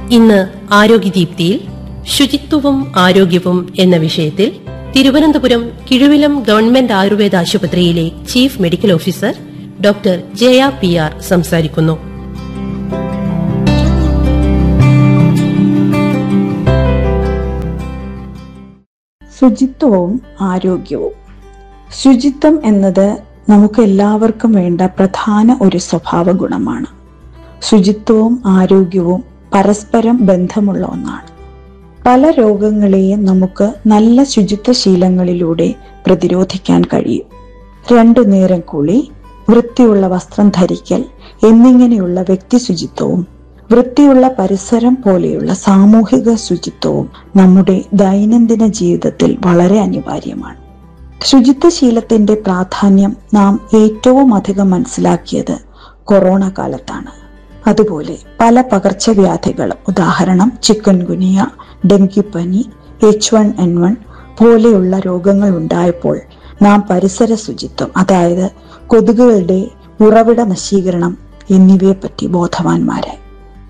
ഇന്ന് ആരോഗ്യദീപ്തിയിൽ ശുചിത്വവും ആരോഗ്യവും എന്ന വിഷയത്തിൽ തിരുവനന്തപുരം കിഴുവിലം ഗവൺമെന്റ് ആയുർവേദ ആശുപത്രിയിലെ chief medical officer doctor Jaya P R സംസാരിക്കുന്നു ശുചിത്വവും ആരോഗ്യവും ശുചിത്വം എന്നത് നമുക്ക് എല്ലാവർക്കും വേണ്ട പ്രധാന ഒരു സ്വഭാവ ഗുണമാണ് ശുചിത്വവും ആരോഗ്യവും പരസ്പരം ബന്ധമുള്ള ഒന്നാണ് പല രോഗങ്ങളെയും നമുക്ക് നല്ല ശുചിത്വ ശീലങ്ങളിലൂടെ പ്രതിരോധിക്കാൻ കഴിയും രണ്ടു നേരം കുളി വൃത്തിയുള്ള വസ്ത്രം ധരിക്കൽ എന്നിങ്ങനെയുള്ള വ്യക്തി ശുചിത്വവും വൃത്തിയുള്ള പരിസരം പോലെയുള്ള സാമൂഹിക ശുചിത്വവും നമ്മുടെ ദൈനംദിന ജീവിതത്തിൽ വളരെ അനിവാര്യമാണ് ശുചിത്വശീലത്തിന്റെ പ്രാധാന്യം നാം ഏറ്റവും അധികം മനസ്സിലാക്കിയത് കൊറോണ കാലത്താണ് അതുപോലെ പല പകർച്ചവ്യാധികളും ഉദാഹരണം ചിക്കൻ ഗുനിയ ഡെങ്കിപ്പനി എച്ച് വൺ എൻ വൺ പോലെയുള്ള രോഗങ്ങൾ ഉണ്ടായപ്പോൾ നാം പരിസര ശുചിത്വം അതായത് കൊതുകുകളുടെ ഉറവിട നശീകരണം എന്നിവയെപ്പറ്റി ബോധവാന്മാരായി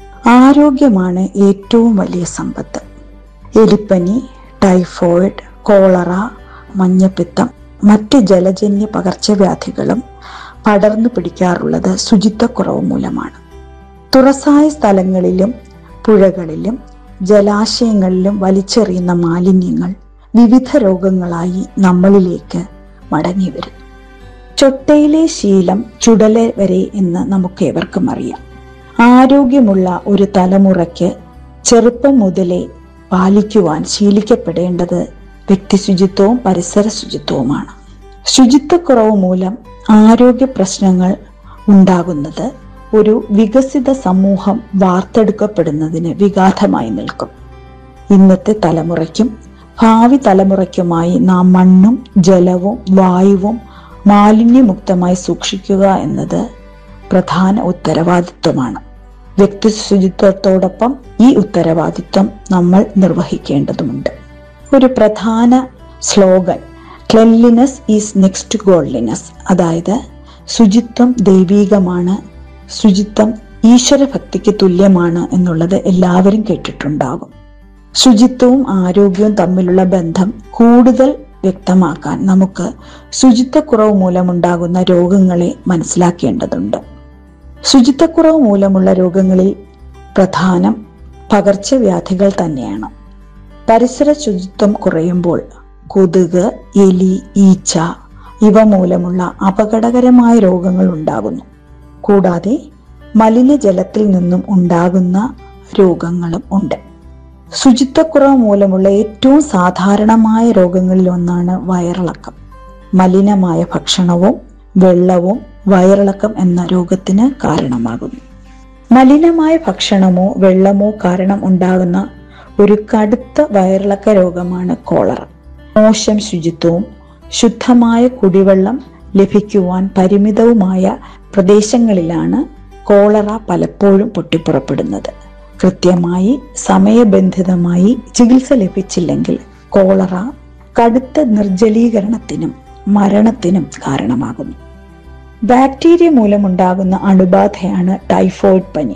ആരോഗ്യമാണ് ഏറ്റവും വലിയ സമ്പത്ത് എലിപ്പനി ടൈഫോയിഡ് കോളറ മഞ്ഞപ്പിത്തം മറ്റ് ജലജന്യ പകർച്ചവ്യാധികളും പടർന്നു പിടിക്കാറുള്ളത് ശുചിത്വക്കുറവ് മൂലമാണ് തുറസായ സ്ഥലങ്ങളിലും പുഴകളിലും ജലാശയങ്ങളിലും വലിച്ചെറിയുന്ന മാലിന്യങ്ങൾ വിവിധ രോഗങ്ങളായി നമ്മളിലേക്ക് മടങ്ങി വരുന്നു ചൊട്ടയിലെ ശീലം ചുടലെ വരെ എന്ന് നമുക്ക് ഏവർക്കും അറിയാം ആരോഗ്യമുള്ള ഒരു തലമുറയ്ക്ക് ചെറുപ്പം മുതലേ പാലിക്കുവാൻ ശീലിക്കപ്പെടേണ്ടത് വ്യക്തിശുചിത്വവും പരിസര ശുചിത്വവുമാണ് ശുചിത്വക്കുറവ് മൂലം ആരോഗ്യ പ്രശ്നങ്ങൾ ഉണ്ടാകുന്നത് ഒരു വികസിത സമൂഹം വാർത്തെടുക്കപ്പെടുന്നതിന് വിഘാതമായി നിൽക്കും ഇന്നത്തെ തലമുറയ്ക്കും ഭാവി തലമുറയ്ക്കുമായി നാം മണ്ണും ജലവും വായുവും മാലിന്യമുക്തമായി സൂക്ഷിക്കുക എന്നത് പ്രധാന ഉത്തരവാദിത്വമാണ് വ്യക്തി ശുചിത്വത്തോടൊപ്പം ഈ ഉത്തരവാദിത്വം നമ്മൾ നിർവഹിക്കേണ്ടതുണ്ട് ഒരു പ്രധാന slogan cleanliness is next godliness അതായത് ശുചിത്വം ദൈവീകമാണ് ശുചിത്വം ഈശ്വരഭക്തിക്ക് തുല്യമാണ് എന്നുള്ളത് എല്ലാവരും കേട്ടിട്ടുണ്ടാകും ശുചിത്വവും ആരോഗ്യവും തമ്മിലുള്ള ബന്ധം കൂടുതൽ വ്യക്തമാക്കാൻ നമുക്ക് ശുചിത്വക്കുറവ് മൂലമുണ്ടാകുന്ന രോഗങ്ങളെ മനസ്സിലാക്കേണ്ടതുണ്ട് ശുചിത്വക്കുറവ് മൂലമുള്ള രോഗങ്ങളിൽ പ്രധാനം പകർച്ചവ്യാധികൾ തന്നെയാണ് പരിസര ശുചിത്വം കുറയുമ്പോൾ കൊതുക് എലി ഈച്ച ഇവ മൂലമുള്ള അപകടകരമായ രോഗങ്ങൾ ഉണ്ടാകുന്നു കൂടാതെ മലിനജലത്തിൽ നിന്നും ഉണ്ടാകുന്ന രോഗങ്ങളും ഉണ്ട് ശുചിത്വക്കുറവ് മൂലമുള്ള ഏറ്റവും സാധാരണമായ രോഗങ്ങളിൽ ഒന്നാണ് വയറിളക്കം മലിനമായ ഭക്ഷണവും വെള്ളവും വയറിളക്കം എന്ന രോഗത്തിന് കാരണമാകുന്നു മലിനമായ ഭക്ഷണമോ വെള്ളമോ കാരണം ഉണ്ടാകുന്ന ഒരു കടുത്ത വയറിളക്ക രോഗമാണ് കോളറ മോശം ശുചിത്വവും ശുദ്ധമായ കുടിവെള്ളം ലഭിക്കുവാൻ പരിമിതവുമായ പ്രദേശങ്ങളിലാണ് കോളറ പലപ്പോഴും പൊട്ടിപ്പുറപ്പെടുന്നത് കൃത്യമായി സമയബന്ധിതമായി ചികിത്സ ലഭിച്ചില്ലെങ്കിൽ കോളറ കടുത്ത നിർജ്ജലീകരണത്തിനും മരണത്തിനും കാരണമാകുന്നു ബാക്ടീരിയ മൂലമുണ്ടാകുന്ന അണുബാധയാണ് ടൈഫോയിഡ് പനി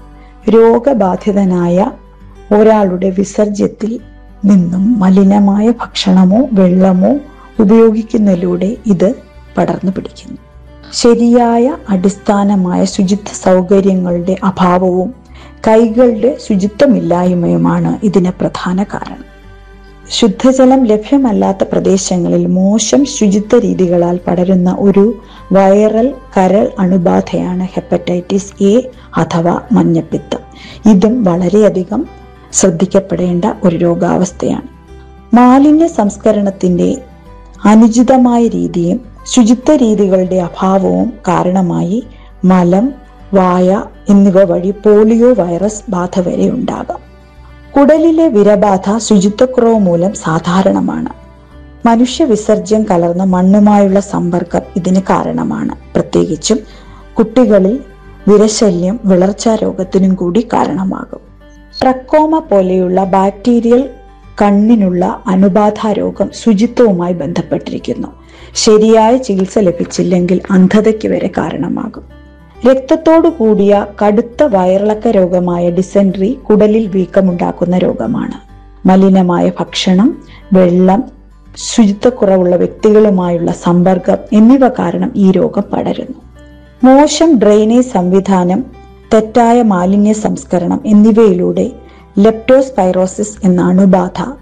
രോഗബാധിതനായ ഒരാളുടെ വിസർജ്യത്തിൽ നിന്നും മലിനമായ ഭക്ഷണമോ വെള്ളമോ ഉപയോഗിക്കുന്നതിലൂടെ ഇത് പടർന്നു പിടിക്കുന്നു ശരിയായ അടിസ്ഥാനമായ ശുചിത്വ സൗകര്യങ്ങളുടെ അഭാവവും കൈകളുടെ ശുചിത്വമില്ലായ്മയുമാണ് ഇതിന് പ്രധാന കാരണം ശുദ്ധജലം ലഭ്യമല്ലാത്ത പ്രദേശങ്ങളിൽ മോശം ശുചിത്വ രീതികളാൽ പടരുന്ന ഒരു വൈറൽ കരൾ അണുബാധയാണ് ഹെപ്പറ്റൈറ്റിസ് എ അഥവാ മഞ്ഞപ്പിത്തം ഇതും വളരെയധികം ശ്രദ്ധിക്കപ്പെടേണ്ട ഒരു രോഗാവസ്ഥയാണ് മാലിന്യ സംസ്കരണത്തിന്റെ അനുചിതമായ രീതിയും ശുചിത്വ രീതികളുടെ അഭാവവും കാരണമായി മലം വായ എന്നിവ വഴി പോളിയോ വൈറസ് ബാധ വരെ ഉണ്ടാകാം കുടലിലെ വിരബാധ ശുചിത്വക്കുറവ് മൂലം സാധാരണമാണ് മനുഷ്യ വിസർജ്യം കലർന്ന മണ്ണുമായുള്ള സമ്പർക്കം ഇതിന് കാരണമാണ് പ്രത്യേകിച്ചും കുട്ടികളിൽ വിരശല്യം വിളർച്ചാ രോഗത്തിനും കൂടി കാരണമാകും ട്രക്കോമ പോലെയുള്ള ബാക്ടീരിയൽ കണ്ണിനുള്ള അനുബാധ രോഗം ശുചിത്വവുമായി ബന്ധപ്പെട്ടിരിക്കുന്നു ശരിയായ ചികിത്സ ലഭിച്ചില്ലെങ്കിൽ അന്ധതയ്ക്ക് വരെ കാരണമാകും രക്തത്തോടു കൂടിയ കടുത്ത വയറിളക്ക രോഗമായ ഡിസെൻട്രി കുടലിൽ വീക്കമുണ്ടാക്കുന്ന രോഗമാണ് മലിനമായ ഭക്ഷണം വെള്ളം ശുചിത്വക്കുറവുള്ള വ്യക്തികളുമായുള്ള സമ്പർക്കം എന്നിവ കാരണം ഈ രോഗം പടരുന്നു മോശം ഡ്രെയിനേജ് സംവിധാനം തെറ്റായ മാലിന്യ സംസ്കരണം എന്നിവയിലൂടെ ലെപ്റ്റോസ്പൈറോസിസ് എന്ന അണുബാധ